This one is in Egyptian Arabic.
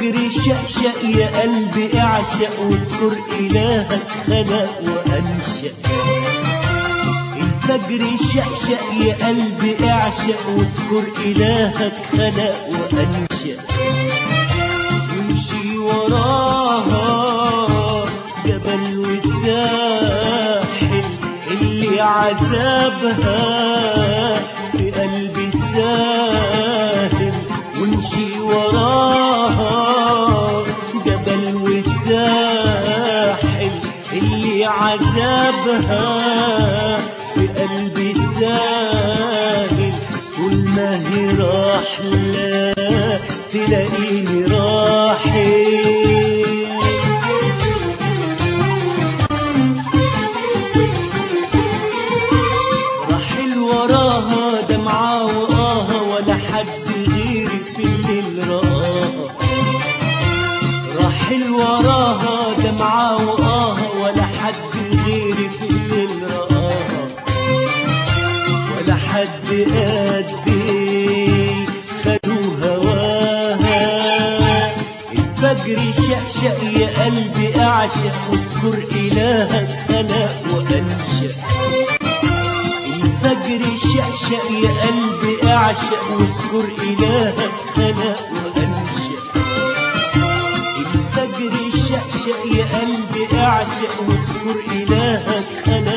الفجر شقشق يا قلبي اعشق واذكر إلهك خلق وأنشأ الفجر شقشق يا قلبي اعشق واذكر إلهك خلق وأنشأ وامشي وراها جبل والساحل اللي عذابها في قلبي ساهل وامشي وراها جبل والساحل اللي عذابها في قلبي ساهل طول ما هي راحلة تلاقيني راحل راحل وراها دمعة وقاها ولا حد غيري في الليل رآها راحل وراها دمعة وقاها ولا حد غيري في الليل رآها ولا حد قدي خدوا هواها الفجر شقشق يا قلبي اعشق واذكر الهك خلق وانشأ الفجر شقشق يا قلبي اعشق واذكر الهك خلق وانشأ الفجر شقشق يا قلبي اعشق واذكر الهك خلق